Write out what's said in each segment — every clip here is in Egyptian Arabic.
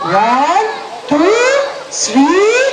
One, two, three.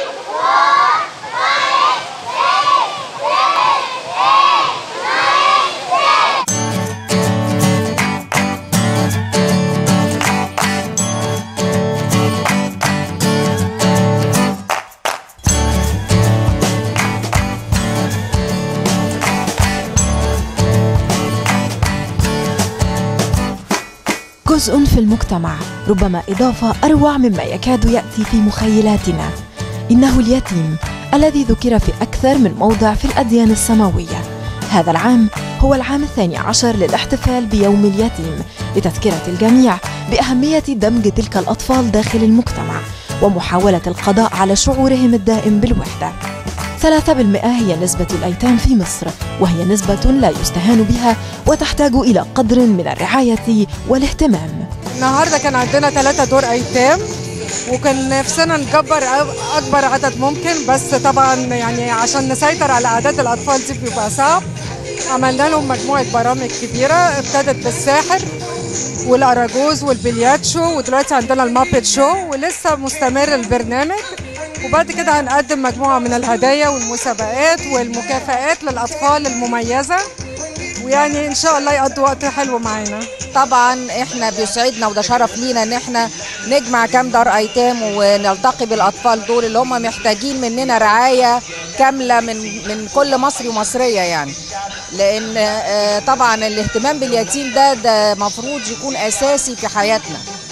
جزء في المجتمع ربما إضافة أروع مما يكاد يأتي في مخيلاتنا إنه اليتيم الذي ذكر في أكثر من موضع في الأديان السماوية هذا العام هو العام الثاني عشر للاحتفال بيوم اليتيم لتذكرة الجميع بأهمية دمج تلك الأطفال داخل المجتمع ومحاولة القضاء على شعورهم الدائم بالوحدة 3% هي نسبة الأيتام في مصر وهي نسبة لا يستهان بها وتحتاج إلى قدر من الرعاية والاهتمام النهارده كان عندنا ثلاثة دور ايتام وكان نفسنا نكبر أ- اكبر عدد ممكن بس طبعا يعني عشان نسيطر على اعداد الاطفال دي بيبقى صعب عملنا لهم مجموعه برامج كبيره ابتدت بالساحر والاراجوز والبلياتشو ودلوقتي عندنا المابت شو ولسه مستمر البرنامج وبعد كده هنقدم مجموعه من الهدايا والمسابقات والمكافآت للاطفال المميزه ويعني ان شاء الله يقضوا وقت حلو معانا طبعا احنا بيسعدنا وده شرف لينا ان احنا نجمع كام دار ايتام ونلتقي بالاطفال دول اللي هم محتاجين مننا رعايه كامله من من كل مصري ومصريه يعني لان آه، طبعا الاهتمام باليتيم ده ده مفروض يكون اساسي في حياتنا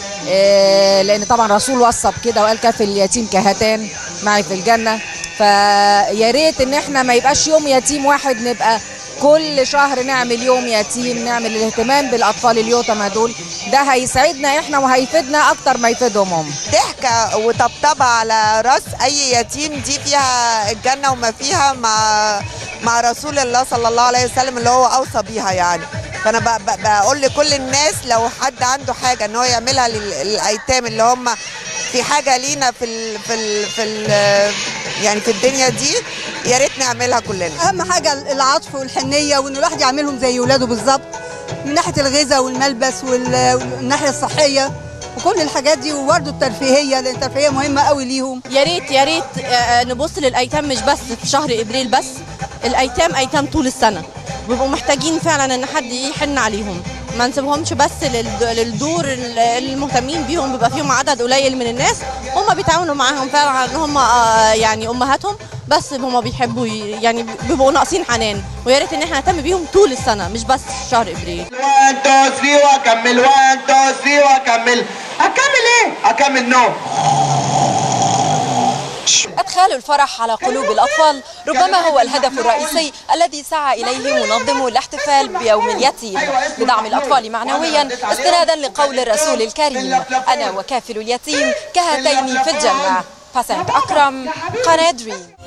آه، لان طبعا رسول وصى بكده وقال كافل اليتيم كهاتان معي في الجنه فيا ريت ان احنا ما يبقاش يوم يتيم واحد نبقى كل شهر نعمل يوم يتيم نعمل الاهتمام بالاطفال اليتامى دول ده هيسعدنا احنا وهيفيدنا اكتر ما يفيدهم هم ضحكة وطبطبة على راس أي يتيم دي فيها الجنة وما فيها مع مع رسول الله صلى الله عليه وسلم اللي هو أوصى بيها يعني فأنا ب- ب- بقول لكل الناس لو حد عنده حاجة إن هو يعملها لل- للأيتام اللي هم في حاجة لينا في ال في ال في ال يعني في الدنيا دي يا ريت نعملها كلنا اهم حاجه العطف والحنيه وان الواحد يعملهم زي ولاده بالظبط من ناحيه الغذاء والملبس وال- والناحيه الصحيه وكل الحاجات دي وبرده الترفيهيه لان الترفيهيه مهمه قوي ليهم يا ريت يا ريت آه، نبص للايتام مش بس في شهر ابريل بس الايتام ايتام طول السنه بيبقوا محتاجين فعلا ان حد يحن عليهم ما نسيبهمش بس للد- للدور ال- المهتمين بيهم بيبقى فيهم عدد قليل من الناس هم بيتعاملوا معاهم فعلا على ان هم آه، يعني امهاتهم بس هم بيحبوا ي- يعني بيبقوا ناقصين حنان ويا ريت ان احنا نهتم بيهم طول السنه مش بس شهر ابريل 1 2 3 واكمل 1 2 3 واكمل اكمل ايه؟ اكمل نوم إدخال الفرح على قلوب الأطفال ربما هو الهدف الرئيسي الذي سعى إليه منظمو الاحتفال بيوم اليتيم لدعم الأطفال معنويا استنادا لقول الرسول الكريم أنا وكافل اليتيم كهاتين في الجنة فسنت أكرم قناة دريم